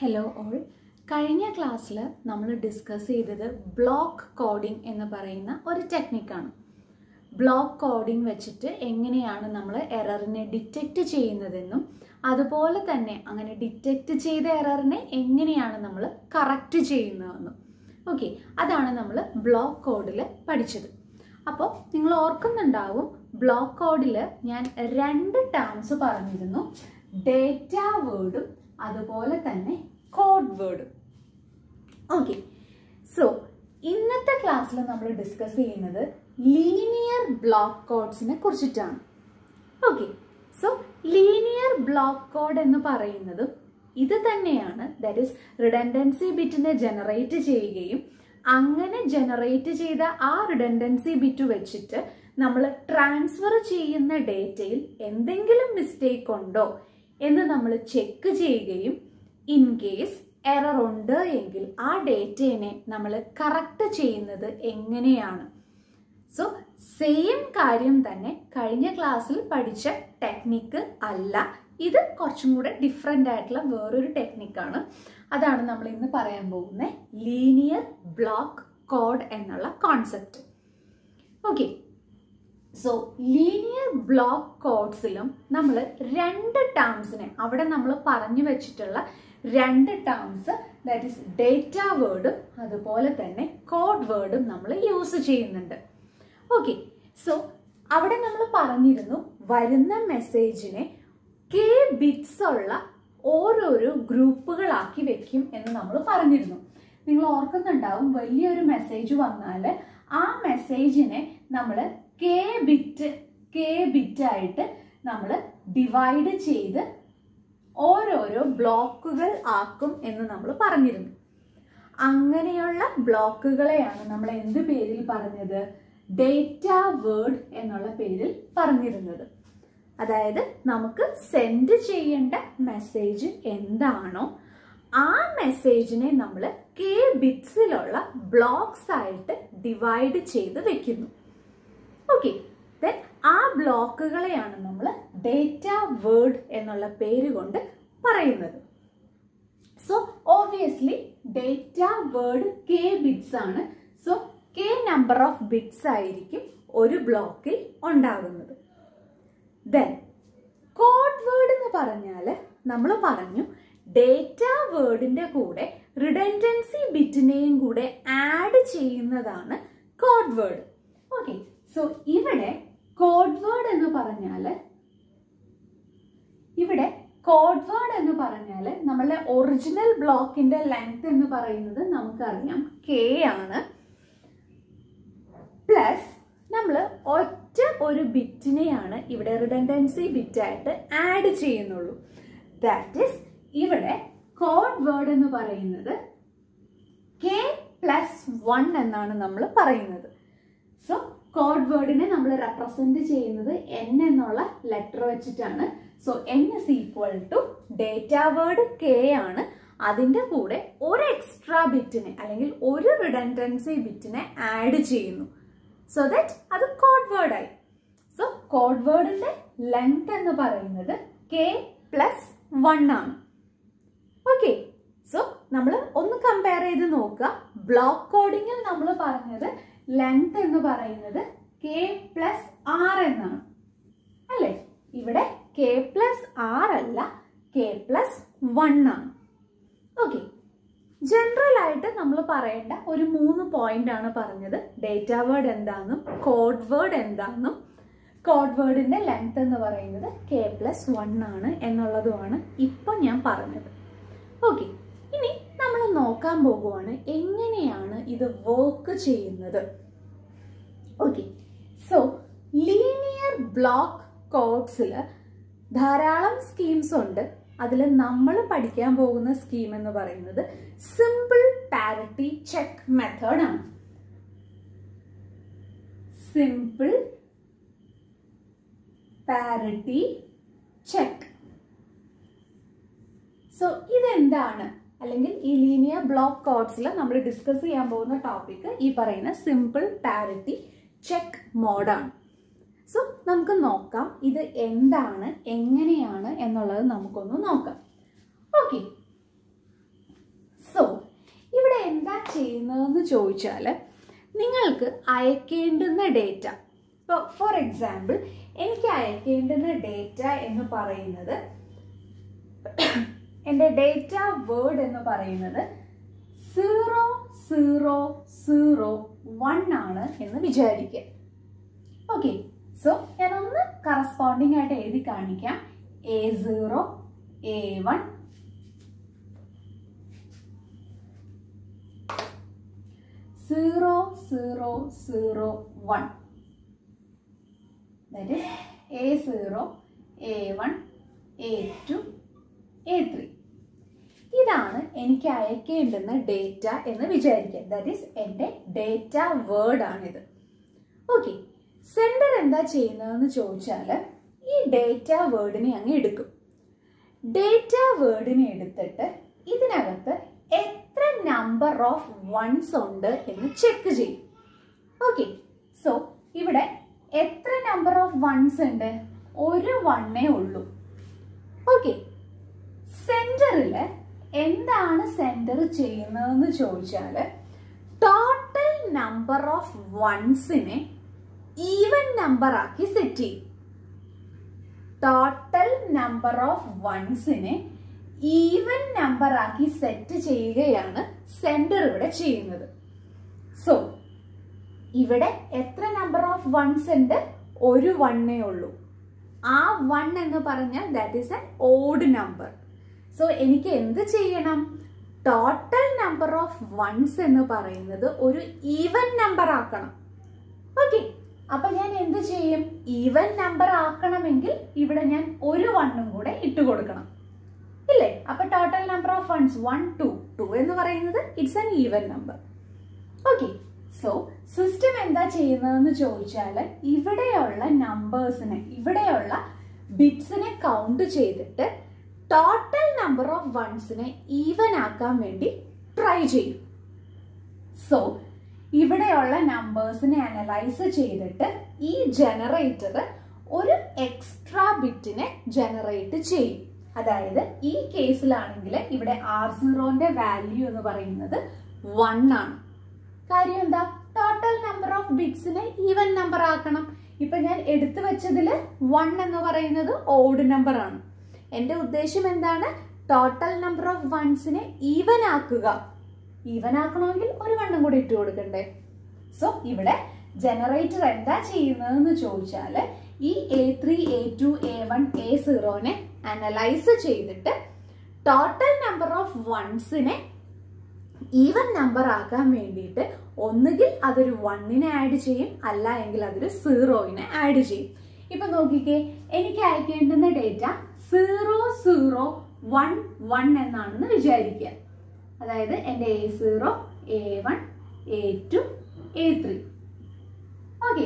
hello all കഴിഞ്ഞ ക്ലാസ്സിൽ നമ്മൾ ഡിസ്കസ് ചെയ്തത് ബ്ലോക്ക് കോഡിംഗ് എന്ന് പറയുന്ന ഒരു ടെക്നിക്കാണ് ബ്ലോക്ക് കോഡിംഗ് വെച്ചിട്ട് എങ്ങനെയാണ് നമ്മൾ എററിനെ ഡിറ്റക്റ്റ് ചെയ്യുന്നതെന്നും അതുപോലെ തന്നെ അങ്ങനെ ഡിറ്റക്റ്റ് ചെയ്ത എററിനെ എങ്ങനെയാണ് നമ്മൾ കറക്റ്റ് ചെയ്യുന്നതെന്നും ഓക്കെ അതാണ് നമ്മൾ ബ്ലോക്ക് കോഡിൽ പഠിച്ചത് അപ്പോൾ നിങ്ങൾ ഓർക്കുന്നുണ്ടാവും ബ്ലോക്ക് കോഡിൽ ഞാൻ രണ്ട് ടേംസ് പറഞ്ഞിരുന്നു ഡേറ്റ വേർഡും അതുപോലെ തന്നെ കോഡ് വേർഡും ഓക്കെ സോ ഇന്നത്തെ ക്ലാസ്സിൽ നമ്മൾ ഡിസ്കസ് ചെയ്യുന്നത് ലീനിയർ ബ്ലോക്ക് കോഡ്സിനെ കുറിച്ചിട്ടാണ് okay so linear block code എന്ന് പറയുന്നതും ഇത് തന്നെയാണ് ദാറ്റ് ഈസ് റിഡൻഡൻസി ബിറ്റിനെ ജനറേറ്റ് ചെയ്യുകയും അങ്ങനെ ജനറേറ്റ് ചെയ്ത ആ റിഡൻഡൻസി ബിറ്റ് വെച്ചിട്ട് നമ്മൾ ട്രാൻസ്ഫർ ചെയ്യുന്ന ഡേറ്റയിൽ എന്തെങ്കിലും മിസ്റ്റേക്ക് ഉണ്ടോ എന്ന് നമ്മൾ ചെക്ക് ചെയ്യുകയും ഇൻ കേസ് എറർ ഉണ്ട് എങ്കിൽ ആ ഡേറ്റയെ നമ്മൾ കറക്റ്റ് ചെയ്യുന്നത് എങ്ങനെയാണ് സോ സെയിം കാര്യം തന്നെ കഴിഞ്ഞ ക്ലാസ്സിൽ പഠിച്ച ടെക്നിക്ക് അല്ല ഇത് കുറച്ചും കൂടെ ഡിഫറെൻ്റ് ആയിട്ടുള്ള വേറൊരു ടെക്നിക്കാണ് അതാണ് നമ്മൾ ഇന്ന് പറയാൻ പോകുന്ന ലീനിയർ ബ്ലോക്ക് കോഡ് എന്നുള്ള concept okay so linear block കോഡ്സിലും നമ്മൾ രണ്ട് ടേംസിനെ അവിടെ നമ്മൾ പറഞ്ഞു വെച്ചിട്ടുള്ള രണ്ട് ടേംസ് ദാറ്റ് ഈസ് ഡേറ്റ വേർഡും അതുപോലെ തന്നെ കോഡ് വേർഡും നമ്മൾ യൂസ് ചെയ്യുന്നുണ്ട് ഓക്കെ സോ അവിടെ നമ്മൾ പറഞ്ഞിരുന്നു വരുന്ന മെസ്സേജിനെ കെ ബിറ്റ്സ് ഉള്ള ഓരോരോ ഗ്രൂപ്പുകളാക്കി വെക്കും എന്ന് നമ്മൾ പറഞ്ഞിരുന്നു നിങ്ങൾ ഓർക്കുന്നുണ്ടാവും വലിയൊരു മെസ്സേജ് വന്നാൽ ആ മെസ്സേജിനെ നമ്മൾ കെ ബിറ്റ് കെ ബിറ്റായിട്ട് നമ്മൾ ഡിവൈഡ് ചെയ്ത് ഓരോരോ ബ്ലോക്കുകൾ ആക്കും എന്ന് നമ്മൾ പറഞ്ഞിരുന്നു അങ്ങനെയുള്ള ബ്ലോക്കുകളെയാണ് നമ്മൾ എന്ത് പേരിൽ പറഞ്ഞത് ഡേറ്റ വേർഡ് എന്നുള്ള പേരിൽ പറഞ്ഞിരുന്നത് അതായത് നമുക്ക് സെൻഡ് ചെയ്യേണ്ട മെസ്സേജ് എന്താണോ ആ മെസ്സേജിനെ നമ്മൾ കെ ബിറ്റ്സിലുള്ള ബ്ലോക്സ് ആയിട്ട് ഡിവൈഡ് ചെയ്ത് വെക്കുന്നു ഓക്കെ ദെൻ ആ ബ്ലോക്കുകളെയാണ് നമ്മൾ ഡേറ്റ വേർഡ് എന്നുള്ള പേര് കൊണ്ട് പറയുന്നത് so obviously data word K bits ആണ് so K number of bits ആയിരിക്കും ഒരു ബ്ലോക്കിൽ ഉണ്ടാകുന്നത് ദെൻ കോഡ് വേർഡ് എന്ന് പറഞ്ഞാൽ നമ്മൾ പറഞ്ഞു ഡേറ്റ വേർഡിന്റെ കൂടെ റിഡൻഡൻസി ബിറ്റിനെയും കൂടെ ആഡ് ചെയ്യുന്നതാണ് കോഡ് വേർഡ് ഓക്കെ സോ ഇവിടെ കോഡ് വേർഡ് എന്ന് പറഞ്ഞാൽ ഇവിടെ കോഡ് വേർഡ് എന്ന് പറഞ്ഞാൽ നമ്മളുടെ ഒറിജിനൽ ബ്ലോക്കിന്റെ ലെങ്ത് എന്ന് പറയുന്നത് നമുക്കറിയാം കെ ആണ് പ്ലസ് നമ്മൾ ഒറ്റ ഒരു ബിറ്റിനെയാണ് ഇവിടെ റിഡൻഡൻസി ബിറ്റായിട്ട് ആഡ് ചെയ്യുന്നുള്ളൂ ദാറ്റ് ഈസ് ഇവിടെ കോഡ് വേർഡ് എന്ന് പറയുന്നത് കെ പ്ലസ് വൺ എന്നാണ് നമ്മൾ പറയുന്നത് സോ കോഡ് വേർഡിനെ നമ്മൾ റെപ്രസെന്റ് ചെയ്യുന്നത് എൻ എന്നുള്ള ലെറ്റർ വെച്ചിട്ടാണ് so N is equal to data word K ആണ് അതിൻ്റെ കൂടെ ഒരു എക്സ്ട്രാ ബിറ്റിനെ അല്ലെങ്കിൽ ഒരു റിഡൻഡൻസി ബിറ്റിനെ ആഡ് ചെയ്യുന്നു സോ ദാറ്റ് അത് കോഡ് വേർഡ് ആയി സോ കോഡ് വേർഡിന്റെ ലെങ്ത് എന്ന് പറയുന്നത് കെ പ്ലസ് വൺ ആണ് ഓക്കെ സോ നമ്മൾ ഒന്ന് കമ്പയർ ചെയ്ത് നോക്കുക ബ്ലോക്ക് കോഡിങ്ങിൽ നമ്മൾ പറഞ്ഞത് ലെങ്ത് എന്ന് പറയുന്നത് കെ പ്ലസ് ആർ എന്നാണ് അല്ലേ ഇവിടെ കെ പ്ലസ് ആർ അല്ല കെ പ്ലസ് വൺ ആണ് ഓക്കെ ജനറൽ ആയിട്ട് നമ്മൾ പറയേണ്ട ഒരു മൂന്ന് പോയിന്റ് ആണ് പറഞ്ഞത് ഡേറ്റ വേർഡ് എന്താണെന്നും കോഡ് വേർഡ് എന്താണെന്നും കോഡ് വേർഡിന്റെ ലെങ്ത് എന്ന് പറയുന്നത് കെ പ്ലസ് വൺ ആണ് എന്നുള്ളതുമാണ് ഇപ്പം ഞാൻ പറഞ്ഞത് ഓക്കെ ഇനി നമ്മൾ നോക്കാൻ പോകുവാണ് എങ്ങനെയാണ് ഇത് വർക്ക് ചെയ്യുന്നത് ഓക്കെ സോ ലീനിയർ ബ്ലോക്ക് കോഡ്സിൽ ധാരാളം സ്കീംസ് ഉണ്ട് അതിൽ നമ്മൾ പഠിക്കാൻ പോകുന്ന സ്കീം എന്ന് പറയുന്നത് സിമ്പിൾ പാരിറ്റി ചെക്ക് മെത്തേഡ് ആണ് സിമ്പിൾ പാരിറ്റി ചെക്ക് സോ ഇതെന്താണ് അല്ലെങ്കിൽ ഈ ലീനിയർ ബ്ലോക്ക് കോഡ്സിൽ നമ്മൾ ഡിസ്കസ് ചെയ്യാൻ പോകുന്ന ടോപ്പിക് ഈ പറയുന്ന സിമ്പിൾ പാരിറ്റി ചെക്ക് മോഡാണ് സോ നമുക്ക് നോക്കാം ഇത് എന്താണ് എങ്ങനെയാണ് എന്നുള്ളത് നമുക്കൊന്ന് നോക്കാം ഓക്കെ ചെയ്യുന്നതെന്ന് ചോദിച്ചാൽ നിങ്ങൾക്ക് അയക്കേണ്ടുന്ന ഡേറ്റ ഇപ്പോൾ ഫോർ എക്സാമ്പിൾ എനിക്ക് അയക്കേണ്ടുന്ന ഡേറ്റ എന്ന് പറയുന്നത് എൻ്റെ ഡേറ്റ വേർഡ് എന്ന് പറയുന്നത് സീറോ സീറോ സീറോ വൺ ആണ് എന്ന് വിചാരിക്കുക ഓക്കെ സോ ഞാനൊന്ന് കറസ്പോണ്ടിങ് ആയിട്ട് എഴുതി കാണിക്കാം A zero A one zero zero zero one that is A zero A one A two A three ഇതാണ് എനിക്ക് അയക്കേണ്ടുന്ന ഡേറ്റ എന്ന് വിചാരിക്കുക ദാറ്റ് ഈസ് എൻ്റെ ഡേറ്റ വേർഡ് ആണിത് ഓക്കെ സെൻഡർ എന്താ ചെയ്യുന്നതെന്ന് ചോദിച്ചാൽ ഈ ഡേറ്റ വേർഡിനെ അങ്ങ് എടുക്കും ഡേറ്റ വേർഡിനെ എടുത്തിട്ട് ഇതിനകത്ത് എത്ര നമ്പർ ഓഫ് വൺസ് ഉണ്ട് എന്ന് ചെക്ക് ചെയ്യും ഓക്കെ സോ ഇവിടെ എത്ര നമ്പർ ഓഫ് വൺസ് ഉണ്ട് ഒരു വണ്ണേ ഉള്ളൂ ഓക്കെ സെന്ററിൽ എന്താണ് സെന്റർ ചെയ്യുന്നതെന്ന് ചോദിച്ചാൽ ടോട്ടൽ നമ്പർ ഓഫ് വൺസിനെ ഈവൻ നമ്പർ ആക്കി സെറ്റ് ചെയ്യും ടോട്ടൽ നമ്പർ ഓഫ് വൺസിനെ ഈവൻ നമ്പർ ആക്കി സെറ്റ് ചെയ്യുകയാണ് സെന്റർ ഇവിടെ ചെയ്യുന്നത് സോ ഇവിടെ എത്ര നമ്പർ ഓഫ് വൺസ് ഉണ്ട് ഒരു വണ്ണേ ഉള്ളൂ ആ വൺ എന്ന് പറഞ്ഞാൽ that is an odd number so എനിക്ക് എന്ത് ചെയ്യണം ടോട്ടൽ നമ്പർ ഓഫ് വൺസ് എന്ന് പറയുന്നത് ഒരു ഈവൻ നമ്പർ ആക്കണം ഓക്കെ അപ്പൊ ഞാൻ എന്ത് ചെയ്യും ഈവൻ നമ്പർ ആക്കണമെങ്കിൽ ഇവിടെ ഞാൻ ഒരു വണ്ണും കൂടെ ഇട്ട് കൊടുക്കണം ഇല്ലേ അപ്പൊ total number of ones one two two എന്ന് പറയുന്നത് it's an even number okay so system എന്താ ചെയ്യുന്നതെന്ന് ചോദിച്ചാൽ ഇവിടെയുള്ള നമ്പേഴ്സിനെ ഇവിടെയുള്ള ബിറ്റ്സിനെ കൗണ്ട് ചെയ്തിട്ട് ടോട്ടൽ നമ്പർ ഓഫ് വൺസിനെ ഈവൻ ആക്കാൻ വേണ്ടി ട്രൈ ചെയ്യും സോ ഇവിടെയുള്ള നമ്പേഴ്സിനെ അനലൈസ് ചെയ്തിട്ട് ഈ ജനറേറ്റർ ഒരു എക്സ്ട്രാ ബിറ്റിനെ ജനറേറ്റ് ചെയ്യും അതായത് ഈ കേസിലാണെങ്കിൽ ഇവിടെ ആർ സീറോന്റെ വാല്യൂ എന്ന് പറയുന്നത് വൺ ആണ് കാര്യം എന്താ ടോട്ടൽ നമ്പർ ഓഫ് ബിറ്റ്സിനെ ഈവൻ നമ്പർ ആക്കണം ഇപ്പൊ ഞാൻ എടുത്തു വെച്ചതിൽ വൺ എന്ന് പറയുന്നത് ഓഡ് നമ്പർ ആണ് എന്റെ ഉദ്ദേശം എന്താണ് ടോട്ടൽ നമ്പർ ഓഫ് വൺസിനെ ഈവൻ ആക്കുക ഈവൻ ആക്കണമെങ്കിൽ ഒരു വണ്ണും കൂടി ഇട്ട് കൊടുക്കണ്ടേ സോ ഇവിടെ ജനറേറ്റർ എന്താ ചെയ്യുന്നതെന്ന് ചോദിച്ചാൽ ഈ A three A two A one A സീറോനെ അനലൈസ് ചെയ്തിട്ട് ടോട്ടൽ നമ്പർ ഓഫ് വൺസിനെ ഈവൻ നമ്പർ ആക്കാൻ വേണ്ടിയിട്ട് ഒന്നുകിൽ അതൊരു വണ്ണിനെ ആഡ് ചെയ്യും അല്ല എങ്കിൽ അതൊരു സീറോയിനെ ആഡ് ചെയ്യും ഇപ്പൊ നോക്കിക്കേ എനിക്ക് അയക്കേണ്ടുന്ന data zero zero one one എന്നാണെന്ന് വിചാരിക്കുക അതായത് എൻ്റെ A zero A one A two A three okay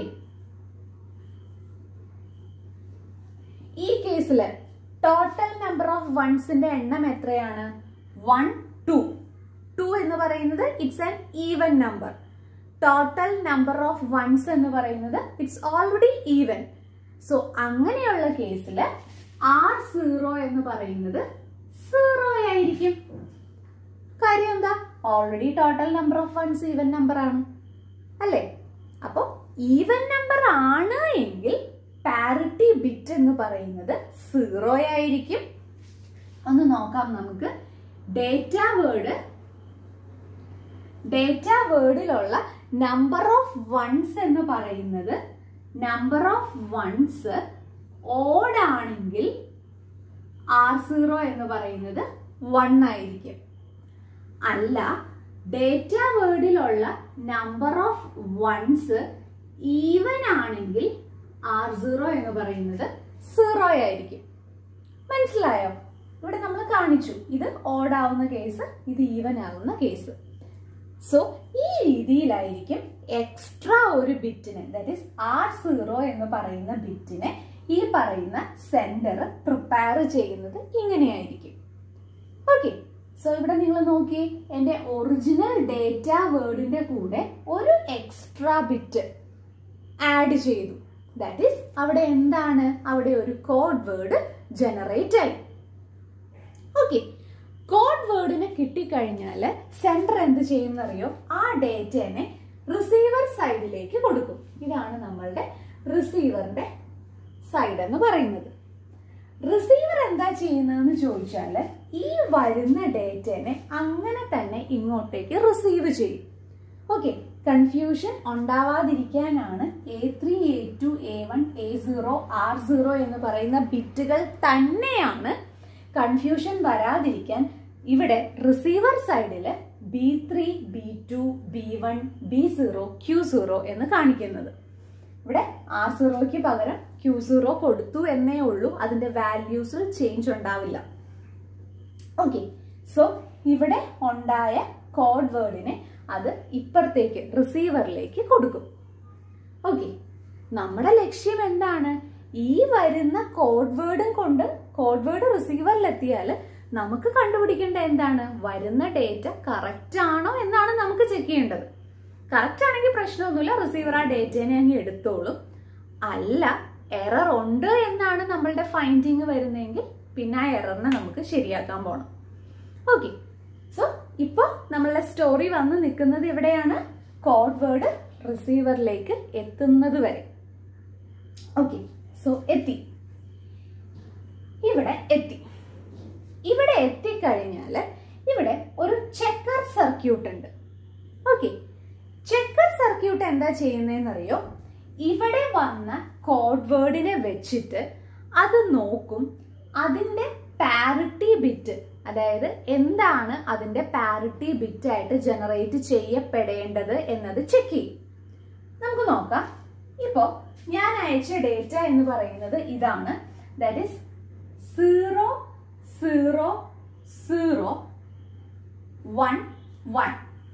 ഈ കേസിൽ ടോട്ടൽ നമ്പർ ഓഫ് വൺസിന്റെ എണ്ണം എത്രയാണ് വൺ ടു ടു എന്ന് പറയുന്നത് it's an even number total number of ones എന്ന് പറയുന്നത് ഇറ്റ്സ് ഓൾറെഡി ഈവൻ സോ അങ്ങനെയുള്ള കേസിൽ ആർ സീറോ എന്ന് പറയുന്നത് സീറോ ആയിരിക്കും കാര്യം എന്താ already total number of ones even number ആണ് അല്ലേ അപ്പോൾ ഈവൻ നമ്പർ ആണ് എങ്കിൽ പാരിറ്റി ബിറ്റ് എന്ന് പറയുന്നത് സീറോ ആയിരിക്കും ഒന്ന് നോക്കാം നമുക്ക് ഡേറ്റ വേർഡ് ഡേറ്റ വേർഡിലുള്ള നമ്പർ ഓഫ് വൺസ് എന്ന് പറയുന്നത് നമ്പർ ഓഫ് വൺസ് ഓഡ് ആണെങ്കിൽ ആർ സീറോ എന്ന് പറയുന്നത് വൺ ആയിരിക്കും അല്ല ഡേറ്റ വേർഡിലുള്ള നമ്പർ ഓഫ് വൺസ് ഈവൻ ആണെങ്കിൽ ആർ സീറോ എന്ന് പറയുന്നത് സീറോ ആയിരിക്കും മനസ്സിലായോ ഇവിടെ നമ്മൾ കാണിച്ചു ഇത് ഓഡ് ആവുന്ന കേസ് ഇത് ഈവൻ ആവുന്ന കേസ് സോ ഈ രീതിയിലായിരിക്കും എക്സ്ട്രാ ഒരു ബിറ്റിനെ ദാറ്റ് ഈസ് ആർ സീറോ എന്ന് പറയുന്ന ബിറ്റിനെ ഈ പറയുന്ന സെന്റർ പ്രിപ്പയർ ചെയ്യുന്നത് ഇങ്ങനെയായിരിക്കും ഓക്കെ സോ ഇവിടെ നിങ്ങൾ നോക്കി എൻ്റെ ഒറിജിനൽ ഡേറ്റ വേർഡിന്റെ കൂടെ ഒരു എക്സ്ട്രാ ബിറ്റ് ആഡ് ചെയ്തു ദാറ്റ് ഈസ് അവിടെ എന്താണ് അവിടെ ഒരു കോഡ് വേർഡ് ജനറേറ്റ് ആയി ഓക്കെ കോഡ് വേർഡിനെ കിട്ടിക്കഴിഞ്ഞാൽ സെൻറ്റർ എന്ത് ചെയ്യുന്നറിയോ ആ ഡേറ്റനെ റിസീവർ സൈഡിലേക്ക് കൊടുക്കും ഇതാണ് നമ്മളുടെ റിസീവറിന്റെ സൈഡ് എന്ന് പറയുന്നത് റിസീവർ എന്താ ചെയ്യുന്നതെന്ന് ചോദിച്ചാൽ ഈ വരുന്ന ഡേറ്റനെ അങ്ങനെ തന്നെ ഇങ്ങോട്ടേക്ക് റിസീവ് ചെയ്യും ഓക്കെ കൺഫ്യൂഷൻ ഉണ്ടാവാതിരിക്കാനാണ് A three A two A one A zero R zero എന്ന് പറയുന്ന ബിറ്റുകൾ തന്നെയാണ് കൺഫ്യൂഷൻ വരാതിരിക്കാൻ ഇവിടെ റിസീവർ സൈഡിൽ B three B two B one B zero Q zero എന്ന് കാണിക്കുന്നത് ഇവിടെ ആർ സീറോയ്ക്ക് പകരം ക്യൂ സീറോ കൊടുത്തു എന്നേ ഉള്ളൂ അതിന്റെ വാല്യൂസിൽ ചേഞ്ച് ഉണ്ടാവില്ല ഓക്കെ സോ ഇവിടെ ഉണ്ടായ കോഡ് വേർഡിനെ അത് ഇപ്പുറത്തേക്ക് റിസീവറിലേക്ക് കൊടുക്കും ഓക്കെ നമ്മുടെ ലക്ഷ്യം എന്താണ് ഈ വരുന്ന കോഡ് വേർഡും കൊണ്ട് കോഡ് വേർഡ് റിസീവറിലെത്തിയാൽ നമുക്ക് കണ്ടുപിടിക്കേണ്ട എന്താണ് വരുന്ന ഡേറ്റ കറക്റ്റ് ആണോ എന്നാണ് നമുക്ക് ചെക്ക് ചെയ്യേണ്ടത് കറക്റ്റ് ആണെങ്കിൽ പ്രശ്നമൊന്നുമില്ല റിസീവർ ആ ഡേറ്റേനെ അങ്ങ് എടുത്തോളും അല്ല എറർ ഉണ്ട് എന്നാണ് നമ്മളുടെ ഫൈൻഡിങ് വരുന്നതെങ്കിൽ പിന്നെ ആ എററിനെ നമുക്ക് ശരിയാക്കാൻ പോകണം ഓക്കെ സോ ഇപ്പോൾ നമ്മളുടെ സ്റ്റോറി വന്ന് നിൽക്കുന്നത് എവിടെയാണ് കോഡ് വേർഡ് റിസീവറിലേക്ക് എത്തുന്നത് വരെ ഓക്കെ സോ എത്തി ഇവിടെ എത്തി ഇവിടെ എത്തിക്കഴിഞ്ഞാൽ ഇവിടെ ഒരു ചെക്കർ സർക്യൂട്ട് ഉണ്ട് ഓക്കെ ചെക്കർ സർക്യൂട്ട് എന്താ ചെയ്യുന്നതെന്നറിയോ ഇവിടെ വന്ന കോഡ് വേർഡിനെ വെച്ചിട്ട് അത് നോക്കും അതിന്റെ പാരിറ്റി ബിറ്റ് അതായത് എന്താണ് അതിന്റെ പാരിറ്റി ബിറ്റ് ആയിട്ട് ജനറേറ്റ് ചെയ്യപ്പെടേണ്ടത് എന്നത് ചെക്ക് ചെയ്യും നമുക്ക് നോക്കാം ഇപ്പോ ഞാൻ അയച്ച ഡേറ്റ എന്ന് പറയുന്നത് ഇതാണ് that is zero zero zero one one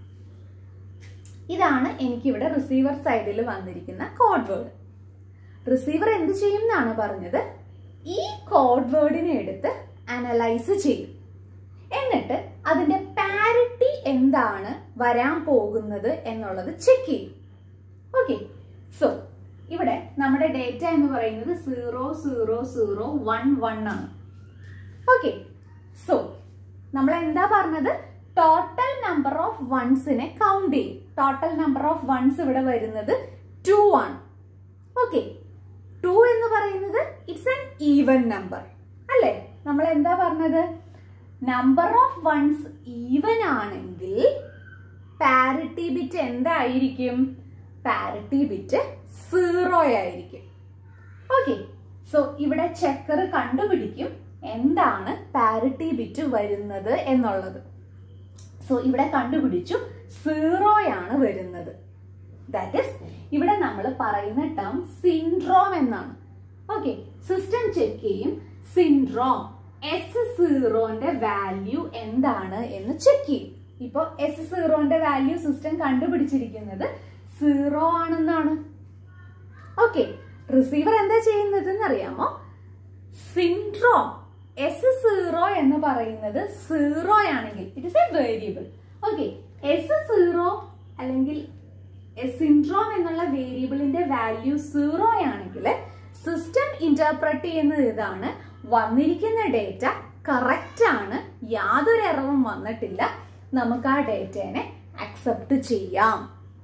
ഇതാണ് എനിക്കിവിടെ റിസീവർ സൈഡിൽ വന്നിരിക്കുന്ന കോഡ് വേർഡ് റിസീവർ എന്ത് ചെയ്യും എന്നാണ് പറഞ്ഞത് ഈ കോഡ് വേർഡിനെ എടുത്ത് അനലൈസ് ചെയ്യും എന്നിട്ട് അതിന്റെ പാരിറ്റി എന്താണ് വരാൻ പോകുന്നത് എന്നുള്ളത് ചെക്ക് ചെയ്യും ഓക്കെ സോ ഇവിടെ നമ്മുടെ ഡേറ്റ എന്ന് പറയുന്നത് zero zero zero one one ആണ് ഓക്കെ സോ നമ്മൾ എന്താ പറഞ്ഞത് ടോട്ടൽ നമ്പർ ഓഫ് വൺസിനെ കൗണ്ട് ചെയ്യും ടോട്ടൽ നമ്പർ ഓഫ് വൺസ് ഇവിടെ വരുന്നത് ടു ആണ് ഓക്കെ ടു എന്ന് പറയുന്നത് ഇറ്റ്സ് എൻ ഈവൻ നമ്പർ അല്ലേ നമ്മൾ എന്താ പറഞ്ഞത് നമ്പർ ഓഫ് വൺസ് ഈവൻ ആണെങ്കിൽ പാരിറ്റി ബിറ്റ് എന്തായിരിക്കും പാരിറ്റി ബിറ്റ് സീറോ ആയിരിക്കും ഓക്കെ സോ ഇവിടെ ചെക്കർ കണ്ടുപിടിക്കും എന്താണ് പാരിറ്റി ബിറ്റ് വരുന്നത് എന്നുള്ളത് സോ ഇവിടെ കണ്ടുപിടിച്ചു സീറോയാണ് വരുന്നത് ദാറ്റ് ഇസ് ഇവിടെ നമ്മൾ പറയുന്ന ടേം സിൻഡ്രോം എന്നാണ് ഓക്കെ സിസ്റ്റം ചെക്ക് ചെയ്യും സിൻഡ്രോം എസ് സീറോന്റെ വാല്യൂ എന്താണ് എന്ന് ചെക്ക് ചെയ്യും ഇപ്പൊ എസ് സീറോന്റെ വാല്യൂ സിസ്റ്റം കണ്ടുപിടിച്ചിരിക്കുന്നത് സീറോ ആണെന്നാണ് ഓക്കെ റിസീവർ എന്താ ചെയ്യുന്നത് എന്നറിയാമോ സിൻഡ്രോം എസ് സീറോ എന്ന് പറയുന്നത് സീറോ ആണെങ്കിൽ it is a variable okay S zero അല്ലെങ്കിൽ സിൻഡ്രോം എന്നുള്ള വേരിയബിളിന്റെ വാല്യൂ സീറോ ആണെങ്കിൽ സിസ്റ്റം ഇന്റർപ്രറ്റ് ചെയ്യുന്നത് ഇതാണ് വന്നിരിക്കുന്ന ഡേറ്റ കറക്റ്റ് ആണ് യാതൊരു എററും വന്നിട്ടില്ല നമുക്ക് ആ ഡേറ്റനെ അക്സെപ്റ്റ് ചെയ്യാം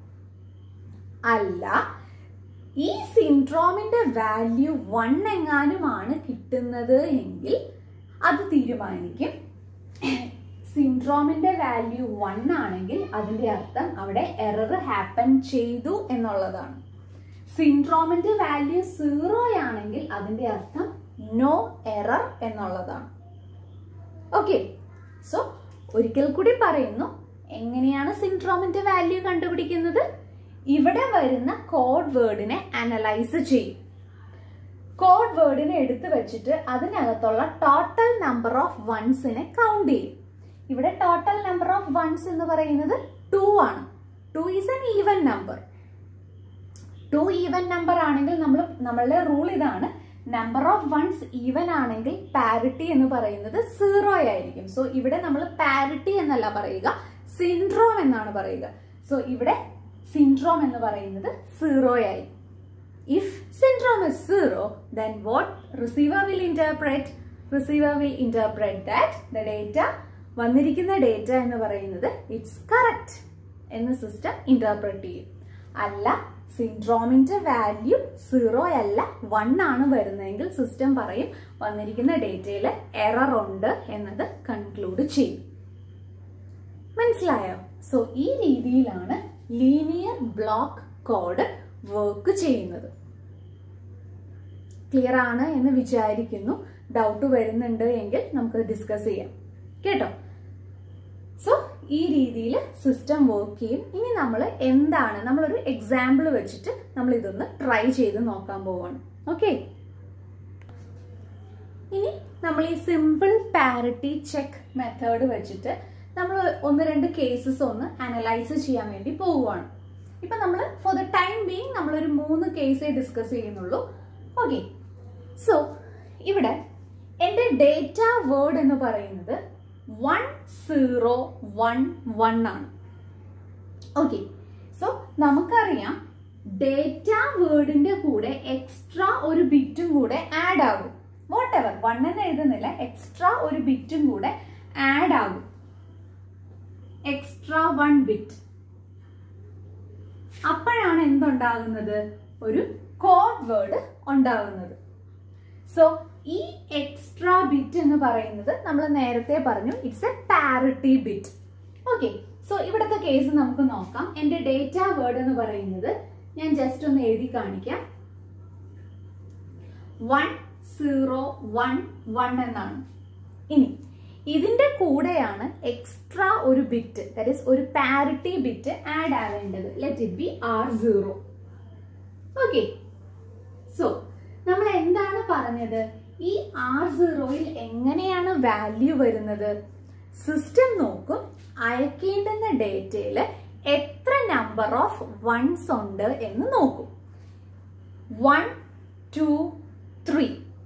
അല്ല ഈ സിൻഡ്രോമിന്റെ വാല്യൂ വൺ എങ്ങാനുമാണ് കിട്ടുന്നത് എങ്കിൽ അത് തീരുമാനിക്കും സിൻഡ്രോമിന്റെ വാല്യൂ വൺ ആണെങ്കിൽ അതിന്റെ അർത്ഥം അവിടെ എറർ ഹാപ്പൻ ചെയ്തു എന്നുള്ളതാണ് സിൻഡ്രോമിന്റെ വാല്യൂ സീറോ ആണെങ്കിൽ അതിന്റെ അർത്ഥം നോ എറർ എന്നുള്ളതാണ് ഓക്കെ സോ ഒരിക്കൽ കൂടി പറയുന്നു എങ്ങനെയാണ് സിൻഡ്രോമിന്റെ വാല്യൂ കണ്ടുപിടിക്കുന്നത് ഇവിടെ വരുന്ന കോഡ് വേർഡിനെ അനലൈസ് ചെയ്യും കോഡ് വേർഡിനെ എടുത്തു വെച്ചിട്ട് അതിനകത്തുള്ള ടോട്ടൽ നമ്പർ ഓഫ് വൺസിനെ കൗണ്ട് ചെയ്യും ഇവിടെ ടോട്ടൽ നമ്പർ ഓഫ് വൺസ് എന്ന് പറയുന്നത് ടു ആണ് two is an even number two even number ആണെങ്കിൽ നമ്മൾ നമ്മളുടെ റൂൾ ഇതാണ് നമ്പർ ഓഫ് വൺസ് ഈവൻ ആണെങ്കിൽ പാരിറ്റി എന്ന് പറയുന്നത് സീറോ ആയിരിക്കും സോ ഇവിടെ നമ്മൾ പാരിറ്റി എന്നല്ല പറയുക സിൻഡ്രോം എന്നാണ് പറയുക സോ ഇവിടെ സിൻഡ്രോം എന്ന് പറയുന്നത് സീറോ ആയി if syndrome is zero then what receiver will interpret receiver will interpret that the data വന്നിരിക്കുന്ന ഡേറ്റ എന്ന് പറയുന്നത് ഇറ്റ്സ് കറക്റ്റ് എന്ന് സിസ്റ്റം ഇന്റർപ്രറ്റ് ചെയ്യും അല്ല സിൻഡ്രോമിന്റെ വാല്യൂ സീറോ അല്ല വൺ ആണ് വരുന്നതെങ്കിൽ സിസ്റ്റം പറയും വന്നിരിക്കുന്ന ഡേറ്റയിൽ എറർ ഉണ്ട് എന്നത് കൺക്ലൂഡ് ചെയ്യും മനസ്സിലായോ സോ ഈ രീതിയിലാണ് ലീനിയർ ബ്ലോക്ക് കോഡ് വർക്ക് ചെയ്യുന്നത് ക്ലിയർ ആണ് എന്ന് വിചാരിക്കുന്നു ഡൗട്ട് വരുന്നുണ്ട് എങ്കിൽ നമുക്ക് ഡിസ്കസ് ചെയ്യാം കേട്ടോ സോ ഈ രീതിയിൽ സിസ്റ്റം വർക്ക് ചെയ്യും ഇനി നമ്മൾ എന്താണ് നമ്മളൊരു എക്സാമ്പിൾ വെച്ചിട്ട് നമ്മൾ ഇതൊന്ന് ട്രൈ ചെയ്ത് നോക്കാൻ പോവാണ് ഓക്കെ ഇനി നമ്മൾ ഈ സിമ്പിൾ പാരിറ്റി ചെക്ക് മെത്തേഡ് വെച്ചിട്ട് നമ്മൾ ഒന്ന് രണ്ട് കേസസ് ഒന്ന് അനലൈസ് ചെയ്യാൻ വേണ്ടി പോവുകയാണ് ഇപ്പൊ നമ്മൾ ഫോർ ദ ടൈം ബീങ് നമ്മളൊരു മൂന്ന് കേസേ ഡിസ്കസ് ചെയ്യുന്നുള്ളൂ ഓക്കെ സോ ഇവിടെ എൻ്റെ ഡേറ്റ വേർഡ് എന്ന് പറയുന്നത് വൺ സീറോ വൺ വൺ ആണ് ഓക്കെ സോ നമുക്കറിയാം ഡേറ്റ വേർഡിന്റെ കൂടെ എക്സ്ട്രാ ഒരു ബിറ്റും കൂടെ ആഡ് ആകും വാട്ട് എവർ വൺ എന്ന് എഴുതുന്നില്ല എക്സ്ട്രാ ഒരു ബിറ്റും കൂടെ ആഡ് ആകും എക്സ്ട്രാ വൺ ബിറ്റ് അപ്പോഴാണ് എന്തുണ്ടാകുന്നത് ഒരു കോഡ് വേർഡ് ഉണ്ടാകുന്നത് സോ ഈ എക്സ്ട്രാ ബിറ്റ് എന്ന് പറയുന്നത് നമ്മൾ നേരത്തെ പറഞ്ഞു it's a parity bit okay so ഇവിടുത്തെ കേസ് നമുക്ക് നോക്കാം എൻ്റെ ഡേറ്റ വേർഡ് എന്ന് പറയുന്നത് ഞാൻ ജസ്റ്റ് ഒന്ന് എഴുതി കാണിക്കാം വൺ സീറോ വൺ വൺ എന്നാണ് ഇനി ഇതിന്റെ കൂടെയാണ് എക്സ്ട്രാ ഒരു ബിറ്റ് ദാറ്റ് ഈസ് ഒരു പാരിറ്റി ബിറ്റ് ആഡ് ആവേണ്ടത് let it be R zero okay so നമ്മൾ എന്താണ് പറഞ്ഞത് ഈ ആർ സീറോയിൽ എങ്ങനെയാണ് വാല്യൂ വരുന്നത് സിസ്റ്റം നോക്കും അയക്കേണ്ടുന്ന ഡേറ്റയിൽ എത്ര നമ്പർ ഓഫ് വൺസ് ഉണ്ട് എന്ന് നോക്കും one two three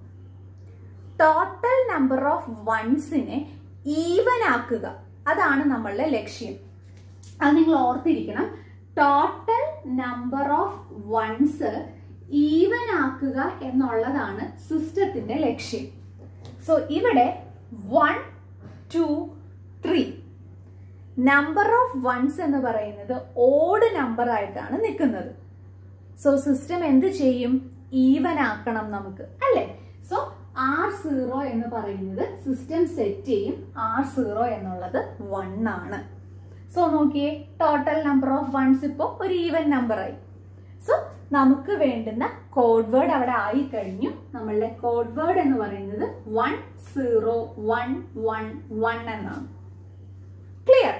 total number of വൺസിനെ ഈവൻ ആക്കുക അതാണ് നമ്മളുടെ ലക്ഷ്യം അത് നിങ്ങൾ ഓർത്തിരിക്കണം total number of ones even ആക്കുക എന്നുള്ളതാണ് സിസ്റ്റത്തിന്റെ ലക്ഷ്യം സോ ഇവിടെ one two three number of ones എന്ന് പറയുന്നത് ഓഡ് നമ്പർ ആയിട്ടാണ് നിൽക്കുന്നത് സോ സിസ്റ്റം എന്ത് ചെയ്യും ഈവൻ ആക്കണം നമുക്ക് അല്ലേ സോ ആർ സീറോ എന്ന് പറയുന്നത് സിസ്റ്റം സെറ്റ് ചെയ്യും ആർ സീറോ എന്നുള്ളത് വൺ ആണ് സോ നോക്കിയേ ടോട്ടൽ നമ്പർ ഓഫ് വൺസ് ഇപ്പോൾ ഒരു ഈവൻ നമ്പർ ആയി സോ നമുക്ക് വേണ്ടുന്ന കോഡ് വേർഡ് അവിടെ ആയി കഴിഞ്ഞു നമ്മളുടെ കോഡ് വേർഡ് എന്ന് പറയുന്നത് one zero one one one എന്നാണ് ക്ലിയർ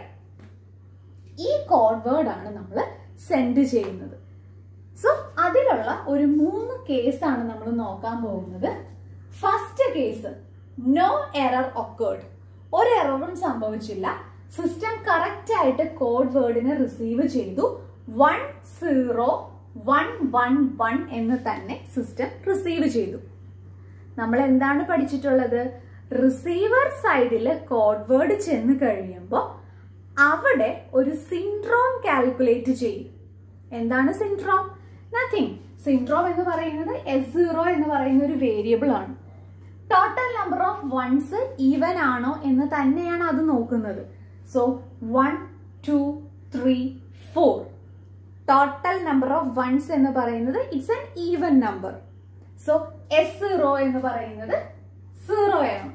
ഈ കോഡ് വേർഡ് ആണ് നമ്മൾ സെൻഡ് ചെയ്യുന്നത് സോ അതിലുള്ള ഒരു മൂന്ന് കേസാണ് നമ്മൾ നോക്കാൻ പോകുന്നത് first case no error occurred ഒരു എററും സംഭവിച്ചില്ല സിസ്റ്റം കറക്റ്റ് ആയിട്ട് കോഡ് വേർഡിനെ റിസീവ് ചെയ്തു one zero one one one എന്ന് തന്നെ സിസ്റ്റം റിസീവ് ചെയ്തു നമ്മൾ എന്താണ് പഠിച്ചിട്ടുള്ളത് റിസീവർ സൈഡിൽ കോഡ് വേർഡ് ചെന്ന് കഴിയുമ്പോൾ അവിടെ ഒരു സിൻഡ്രോം കാൽക്കുലേറ്റ് ചെയ്യും എന്താണ് സിൻഡ്രോം നത്തിങ് സിൻഡ്രോം എന്ന് പറയുന്നത് എസ് സീറോ എന്ന് പറയുന്ന ഒരു വേരിയബിൾ ആണ് total number of ones even ആണോ എന്ന് തന്നെയാണ് അത് നോക്കുന്നത് so one two three four total number of ones എന്ന് പറയുന്നത് it's an even number so S zero എന്ന് പറയുന്നത് സീറോ ആണ്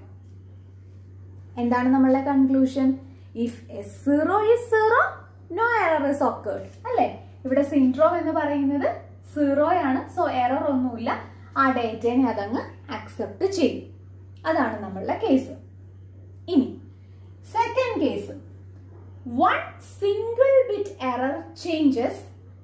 എന്താണ് നമ്മളുടെ conclusion if S zero is zero no error is occurred അല്ലേ ഇവിടെ സിൻഡ്രോം എന്ന് പറയുന്നത് സീറോ ആണ് സോ എറർ ഒന്നുമില്ല ആ ഡേറ്റനെ അതങ്ങ് അക്സെപ്റ്റ് ചെയ്യും അതാണ് നമ്മളുടെ കേസ് ഇനി second case one single bit error changes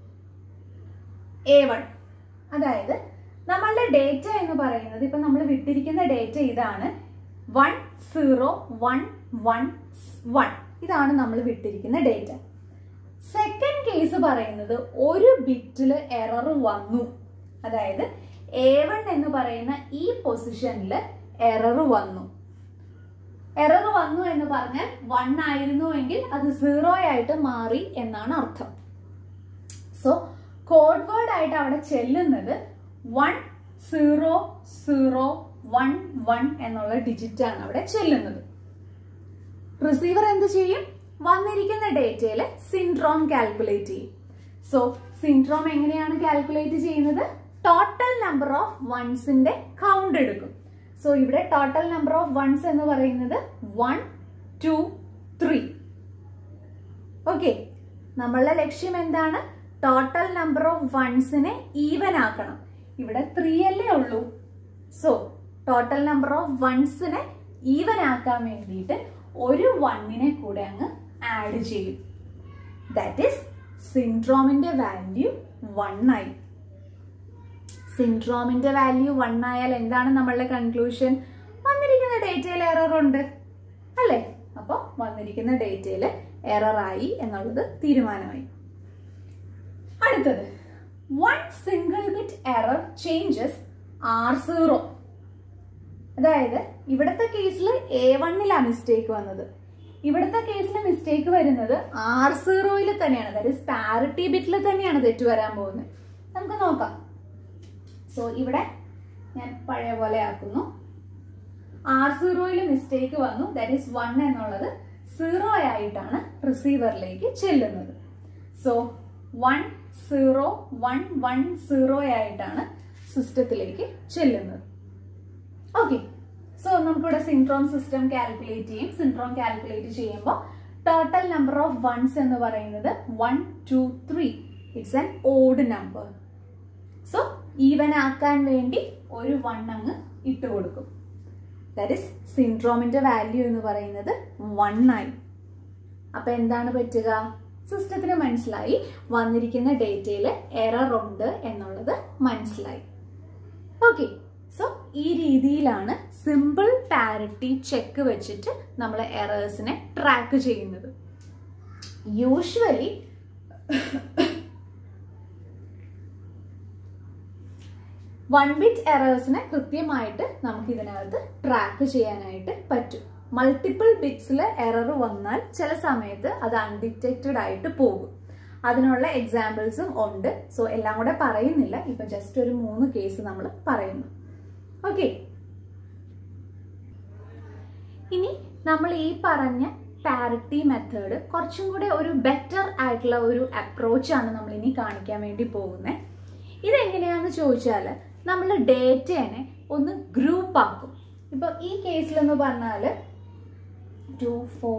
a one അതായത് നമ്മളുടെ ഡേറ്റ എന്ന് പറയുന്നത് ഇപ്പൊ നമ്മൾ വിട്ടിരിക്കുന്ന ഡേറ്റ ഇതാണ് one zero one one one ഇതാണ് നമ്മൾ വിട്ടിരിക്കുന്ന ഡേറ്റ സെക്കൻഡ് കേസ് പറയുന്നത് ഒരു ബിറ്റിൽ എറർ വന്നു അതായത് എ വൺ എന്ന് പറയുന്ന ഈ പൊസിഷനിൽ എറർ വന്നു എറർ വന്നു എന്ന് പറഞ്ഞാൽ വൺ ആയിരുന്നുവെങ്കിൽ അത് സീറോ ആയിട്ട് മാറി എന്നാണ് അർത്ഥം സോ കോഡ് വേർഡ് ആയിട്ട് അവിടെ ചെല്ലുന്നത് one zero zero one one എന്നുള്ള ഡിജിറ്റ് ആണ് അവിടെ ചെല്ലുന്നത് റിസീവർ എന്ത് ചെയ്യും വന്നിരിക്കുന്ന ഡേറ്റയിൽ സിൻഡ്രോം കാൽക്കുലേറ്റ് ചെയ്യും സോ സിൻഡ്രോം എങ്ങനെയാണ് കാൽക്കുലേറ്റ് ചെയ്യുന്നത് ടോട്ടൽ നമ്പർ ഓഫ് വൺസിന്റെ കൗണ്ട് എടുക്കും സോ ഇവിടെ ടോട്ടൽ നമ്പർ ഓഫ് വൺസ് എന്ന് പറയുന്നത് വൺ ടു ത്രീ ഓക്കെ നമ്മളുടെ ലക്ഷ്യം എന്താണ് ടോട്ടൽ നമ്പർ ഓഫ് വൺസിനെ ഈവൻ ആക്കണം ഇവിടെ ത്രീ അല്ലേ ഉള്ളൂ സോ ടോട്ടൽ നമ്പർ ഓഫ് വൺസിനെ ഈവൻ ആക്കാൻ വേണ്ടിയിട്ട് ഒരു വണ്ണിനെ കൂടെ അങ്ങ് ആഡ് ചെയ്യും ദാറ്റ് ഈസ് സിൻഡ്രോമിന്റെ വാല്യൂ വൺ ആയി സിൻഡ്രോമിന്റെ വാല്യൂ വൺ ആയാൽ എന്താണ് നമ്മളുടെ കൺക്ലൂഷൻ വന്നിരിക്കുന്ന ഡേറ്റയിൽ എറർ ഉണ്ട് അല്ലേ അപ്പോൾ വന്നിരിക്കുന്ന ഡേറ്റയിൽ എറർ ആയി എന്നുള്ളത് തീരുമാനമായി അടുത്തത് one single bit error changes R zero അതായത് ഇവിടുത്തെ കേസിൽ എ വണ്ണിലാണ് മിസ്റ്റേക്ക് വന്നത് ഇവിടുത്തെ കേസിൽ മിസ്റ്റേക്ക് വരുന്നത് ആർ സീറോയിൽ തന്നെയാണ് അതായത് പാരിറ്റി ബിറ്റിൽ തന്നെയാണ് തെറ്റ് വരാൻ പോകുന്നത് നമുക്ക് നോക്കാം സോ ഇവിടെ ഞാൻ പഴയ പോലെ ആക്കുന്നു ആർ സീറോയിൽ മിസ്റ്റേക്ക് വന്നു ദാറ്റ് ഈസ് വൺ എന്നുള്ളത് സീറോ ആയിട്ടാണ് റിസീവറിലേക്ക് ചെല്ലുന്നത് so one zero one one zero ആയിട്ടാണ് സിസ്റ്റത്തിലേക്ക് ചെല്ലുന്നത് ഓക്കെ സോ നമുക്കിവിടെ സിൻഡ്രോം സിസ്റ്റം കാൽക്കുലേറ്റ് ചെയ്യും സിൻഡ്രോം കാൽക്കുലേറ്റ് ചെയ്യുമ്പോൾ ടോട്ടൽ നമ്പർ ഓഫ് വൺസ് എന്ന് പറയുന്നത് one two three it's an odd number so even ആക്കാൻ വേണ്ടി ഒരു വൺ അങ്ങ് ഇട്ട് കൊടുക്കും ദാറ്റ് ഇസ് സിൻഡ്രോമിന്റെ വാല്യൂ എന്ന് പറയുന്നത് വൺ ആയി അപ്പൊ എന്താണ് പറ്റുക സിസ്റ്റത്തിന് മനസ്സിലായി വന്നിരിക്കുന്ന ഡേറ്റയിൽ എറർ ഉണ്ട് എന്നുള്ളത് മനസ്സിലായി ഓക്കെ സോ ഈ രീതിയിലാണ് സിമ്പിൾ പാരിറ്റി ചെക്ക് വെച്ചിട്ട് നമ്മൾ എറേഴ്സിനെ ട്രാക്ക് ചെയ്യുന്നത് യൂഷ്വലി വൺ ബിറ്റ് എറേഴ്സിനെ കൃത്യമായിട്ട് നമുക്ക് ഇതിനകത്ത് ട്രാക്ക് ചെയ്യാനായിട്ട് പറ്റും മൾട്ടിപ്പിൾ ബിറ്റ്സിൽ എറർ വന്നാൽ ചില സമയത്ത് അത് അൺഡിറ്റക്റ്റഡ് ആയിട്ട് പോകും അതിനുള്ള എക്സാമ്പിൾസും ഉണ്ട് സോ എല്ലാം കൂടെ പറയുന്നില്ല ഇപ്പൊ ജസ്റ്റ് ഒരു മൂന്ന് കേസ് നമ്മൾ പറയുന്നു ഓക്കെ ഇനി നമ്മൾ ഈ പറഞ്ഞ പാരിറ്റി മെത്തേഡ് കുറച്ചും കൂടെ ഒരു ബെറ്റർ ആയിട്ടുള്ള ഒരു അപ്രോച്ചാണ് നമ്മൾ ഇനി കാണിക്കാൻ വേണ്ടി പോകുന്നത് ഇതെങ്ങനെയാന്ന് ചോദിച്ചാൽ നമ്മൾ ഡേറ്റനെ ഒന്ന് ഗ്രൂപ്പ് ആക്കും ഇപ്പൊ ഈ കേസിലെന്ന് പറഞ്ഞാൽ two four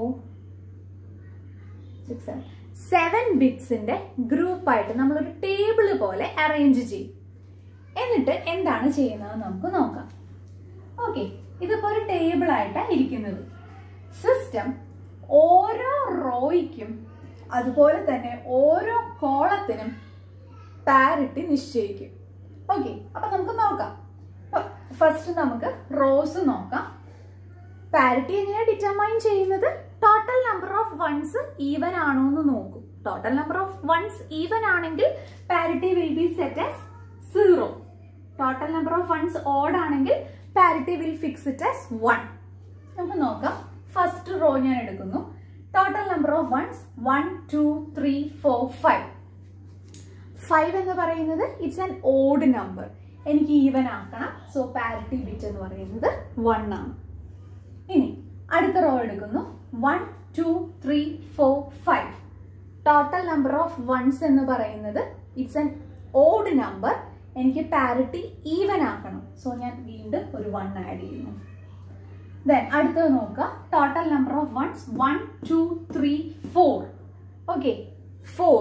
six seven seven ബിറ്റ്സിന്റെ ഗ്രൂപ്പായിട്ട് നമ്മളൊരു ടേബിൾ പോലെ അറേഞ്ച് ചെയ്യും എന്നിട്ട് എന്താണ് ചെയ്യുന്നത് നമുക്ക് നോക്കാം ഓക്കെ ഇതിപ്പോ ഒരു ടേബിൾ ആയിട്ടാണ് ഇരിക്കുന്നത് സിസ്റ്റം ഓരോ റോയ്ക്കും അതുപോലെ തന്നെ ഓരോ കോളത്തിനും പാരിറ്റി നിശ്ചയിക്കും ഓക്കെ അപ്പൊ നമുക്ക് നോക്കാം ഫസ്റ്റ് നമുക്ക് റോസ് നോക്കാം പാരിറ്റി എങ്ങനെയാണ് ഡിറ്റർമൈൻ ചെയ്യുന്നത് total number of ones even ആണോ എന്ന് നോക്കും total number of ones even ആണെങ്കിൽ parity will be set as zero total number of ones odd ആണെങ്കിൽ parity will fix it as one നമുക്ക് നോക്കാം ഫസ്റ്റ് റോ ഞാൻ എടുക്കുന്നു total number of ones one two three four five five എന്ന് പറയുന്നത് it's an odd number എനിക്ക് even ആക്കണം so parity bit എന്ന് പറയുന്നത് വൺ ആണ് ഇനി അടുത്ത റോ എടുക്കുന്നു one two three four five total number of ones എന്ന് പറയുന്നത് ഇറ്റ്സ് ആൻ ഓഡ് നമ്പർ എനിക്ക് പാരിറ്റി ഈവൻ ആക്കണം സോ ഞാൻ വീണ്ടും ഒരു വൺ ആഡ് ചെയ്യുന്നു ദെൻ അടുത്തത് നോക്കുക total number of ones one two three four okay four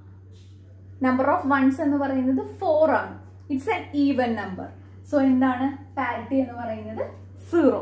number of ones എന്ന് പറയുന്നത് ഫോർ ആണ് it's an even number so എന്താണ് പാരിറ്റി എന്ന് പറയുന്നത് സീറോ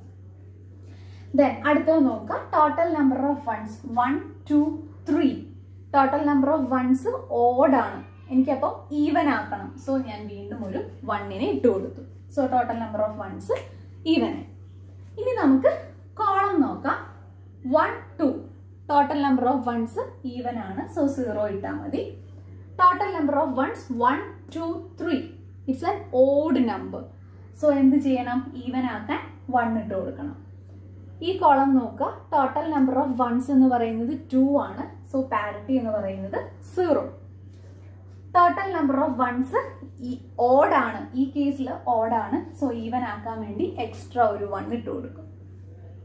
ദെൻ അടുത്തത് നോക്കുക total number of ones one two three total number of ones odd ആണ് എനിക്കപ്പോൾ ഈവൻ ആക്കണം സോ ഞാൻ വീണ്ടും ഒരു വണ്ണിനെ ഇട്ട് കൊടുത്തു so total number of ones even ആയി ഇനി നമുക്ക് കോളം നോക്കാം one two total number of ones even ആണ് സോ സീറോ ഇട്ടാൽ മതി total number of ones one two three it's an odd number so എന്ത് ചെയ്യണം ഈവൻ ആക്കാൻ വൺ ഇട്ട് കൊടുക്കണം ഈ കോളം നോക്കുക ടോട്ടൽ നമ്പർ ഓഫ് വൺസ് എന്ന് പറയുന്നത് ടു ആണ് സോ പാരിറ്റി എന്ന് പറയുന്നത് zero total number of ones ഈ ഓഡ് ആണ് ഈ കേസിൽ ഓഡ് ആണ് സോ ഈവൻ ആക്കാൻ വേണ്ടി എക്സ്ട്രാ ഒരു വൺ ഇട്ട് കൊടുക്കും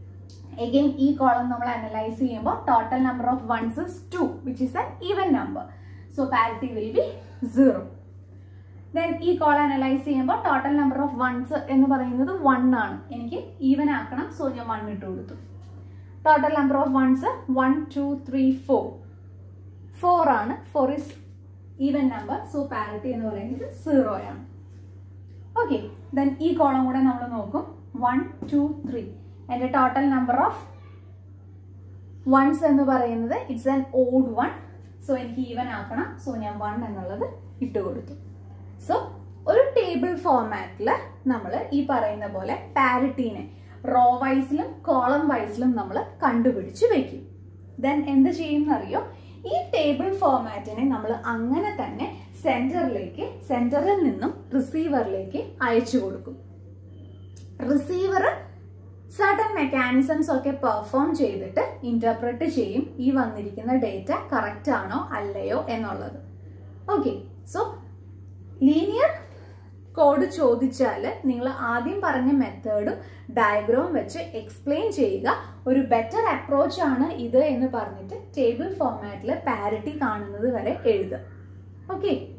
എഗെയിൻ ഈ കോളം നമ്മൾ അനലൈസ് ചെയ്യുമ്പോൾ total number of ones is two which is an even number so parity will be zero then ഈ കോൾ അനലൈസ് ചെയ്യുമ്പോൾ ടോട്ടൽ നമ്പർ ഓഫ് വൺസ് എന്ന് പറയുന്നത് വൺ ആണ് എനിക്ക് ഈവൻ ആക്കണം സോ ഞാൻ വൺ ഇട്ട് കൊടുത്തു total number of ones one two three four four ആണ് four is even number so parity എന്ന് പറയുന്നത് സീറോ ആണ് ഓക്കെ ദെൻ ഈ കോളം കൂടെ നമ്മൾ നോക്കും വൺ ടു ത്രീ എൻ്റെ ടോട്ടൽ നമ്പർ ഓഫ് വൺസ് എന്ന് പറയുന്നത് it's an odd one so എനിക്ക് ഈവൻ ആക്കണം സോ ഞാൻ വൺ എന്നുള്ളത് ഇട്ട് കൊടുത്തു സോ ഒരു ടേബിൾ ഫോർമാറ്റിൽ നമ്മൾ ഈ പറയുന്ന പോലെ പാരിറ്റീനെ റോ വൈസിലും കോളം വൈസിലും നമ്മൾ കണ്ടുപിടിച്ച് വെക്കും ദെൻ എന്ത് ചെയ്യുമെന്നറിയോ ഈ ടേബിൾ ഫോർമാറ്റിനെ നമ്മൾ അങ്ങനെ തന്നെ സെന്ററിലേക്ക് സെന്ററിൽ നിന്നും റിസീവറിലേക്ക് അയച്ചു കൊടുക്കും റിസീവർ സർട്ടൻ മെക്കാനിസംസ് ഒക്കെ പെർഫോം ചെയ്തിട്ട് ഇന്റർപ്രറ്റ് ചെയ്യും ഈ വന്നിരിക്കുന്ന ഡേറ്റ കറക്റ്റ് ആണോ അല്ലയോ എന്നുള്ളത് ഓക്കെ സോ ലീനിയർ കോഡ് ചോദിച്ചാൽ നിങ്ങൾ ആദ്യം പറഞ്ഞ മെത്തേഡും ഡയഗ്രാം വെച്ച് എക്സ്പ്ലെയിൻ ചെയ്യുക ഒരു ബെറ്റർ അപ്രോച്ച് ആണ് ഇത് എന്ന് പറഞ്ഞിട്ട് ടേബിൾ ഫോർമാറ്റിൽ പാരിറ്റി കാണുന്നത് വരെ എഴുതുക ഓക്കെ